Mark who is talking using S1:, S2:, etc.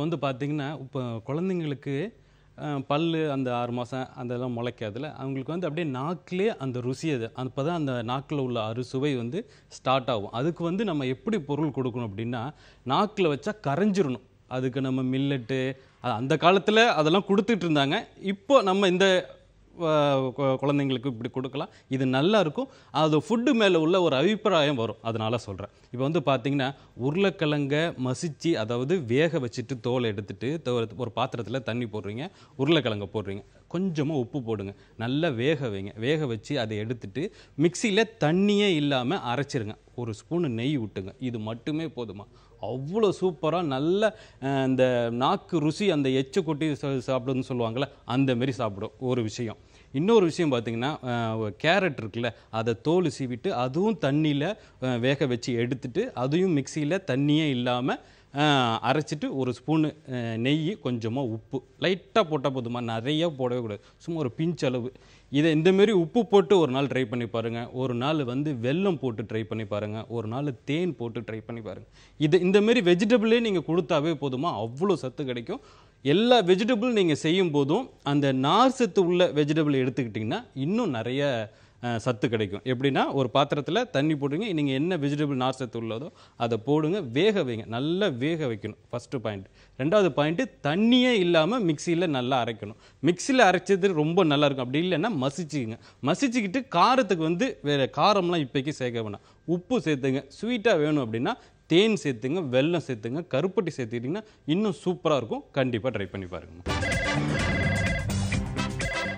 S1: வந்து பார்த்தீங்கன்னா இப்போ குழந்தைங்களுக்கு அஹ், பல்லு அந்த ஆறு மாதம் அதெல்லாம் முளைக்காதுல அவங்களுக்கு வந்து அப்படியே நாக்கிலே அந்த ருசி அது அப்போ தான் அந்த நாக்கில் உள்ள அறுசுவை வந்து ஸ்டார்ட் ஆகும் அதுக்கு வந்து நம்ம எப்படி பொருள் கொடுக்கணும் அப்படின்னா நாக்கில் வச்சா கரைஞ்சிரணும் அதுக்கு நம்ம மில்லட்டு அந்த காலத்தில் அதெல்லாம் கொடுத்துட்டு இருந்தாங்க இப்போ நம்ம இந்த அஹ், கு- குழந்தைங்களுக்கு இப்படி கொடுக்கலாம் இது நல்லா இருக்கும் அது ஃபுட்டு மேலே உள்ள ஒரு அபிப்பிராயம் வரும் அதனால சொல்கிறேன் இப்போ வந்து பார்த்தீங்கன்னா உருளைக்கிழங்க மசிச்சு அதாவது வேக வச்சுட்டு தோலை எடுத்துட்டு தோ- ஒரு பாத்திரத்தில் தண்ணி போடுறீங்க உருளைக்கிழங்க போடுறீங்க கொஞ்சமாக உப்பு போடுங்க நல்லா வேக வைங்க வேக வச்சு அதை எடுத்துட்டு மிக்சியில் தண்ணியே இல்லாமல் அரைச்சிருங்க ஒரு ஸ்பூனு நெய் விட்டுங்க இது மட்டுமே போதுமா அவ்வளோ சூப்பராக நல்ல அஹ், இந்த நாக்கு ருசி அந்த எச்சு கொட்டி சா- சாப்பிடுன்னு சொல்லுவாங்கள்ல அந்த மாரி சாப்பிடும் ஒரு விஷயம் இன்னொரு விஷயம் பார்த்தீங்கன்னா அஹ், கேரட் இருக்குல்ல அதை தோல் சீவிட்டு அதுவும் தண்ணியில் வேக வச்சு எடுத்துட்டு அதையும் மிக்சியில் தண்ணியே இல்லாமல் அரைச்சிட்டு ஒரு ஸ்பூனு நெய் கொஞ்சமாக உப்பு லைட்டாக போட்டால் போதுமா நிறைய போடவே கூடாது சும்மா ஒரு பிஞ்ச் அளவு இதை இந்த மாரி உப்பு போட்டு ஒரு நாள் ட்ரை பண்ணி பாருங்கள் ஒரு நாள் வந்து வெல்லம் போட்டு ட்ரை பண்ணி பாருங்கள் ஒரு நாள் தேன் போட்டு ட்ரை பண்ணி பாருங்கள் இது இந்த மாரி வெஜிடபிளே நீங்கள் கொடுத்தாவே போதுமா அவ்வளோ சத்து கிடைக்கும் எல்லா வெஜிடபிள் நீங்கள் செய்யும் போதும் அந்த நார் சத்து உள்ள வெஜிடபிள் எடுத்துக்கிட்டிங்கன்னா இன்னும் நிறைய அஹ், சத்து கிடைக்கும் எப்படின்னா ஒரு பாத்திரத்தில் தண்ணி போடுங்க நீங்கள் என்ன வெஜிடபிள் நார் சத்து உள்ளதோ அதை போடுங்க வேக வைங்க நல்லா வேக வைக்கணும் ஃபஸ்ட்டு பாயிண்ட் ரெண்டாவது பாயிண்ட்டு தண்ணியே இல்லாமல் மிக்சியில் நல்லா அரைக்கணும் மிக்சியில் அரைச்சது ரொம்ப நல்லா இருக்கும் அப்படி இல்லைன்னா மசிச்சுக்குங்க மசிச்சுக்கிட்டு காரத்துக்கு வந்து வேறு காரம்லாம் இப்போக்கி சேர்க்க வேணாம் உப்பு சேர்த்துங்க ஸ்வீட்டாக வேணும் அப்படின்னா தேன் சேர்த்துங்க வெல்லம் சேர்த்துங்க கருப்பட்டி சேர்த்துக்கிட்டிங்கன்னா இன்னும் சூப்பராக இருக்கும் கண்டிப்பாக ட்ரை பண்ணி பாருங்க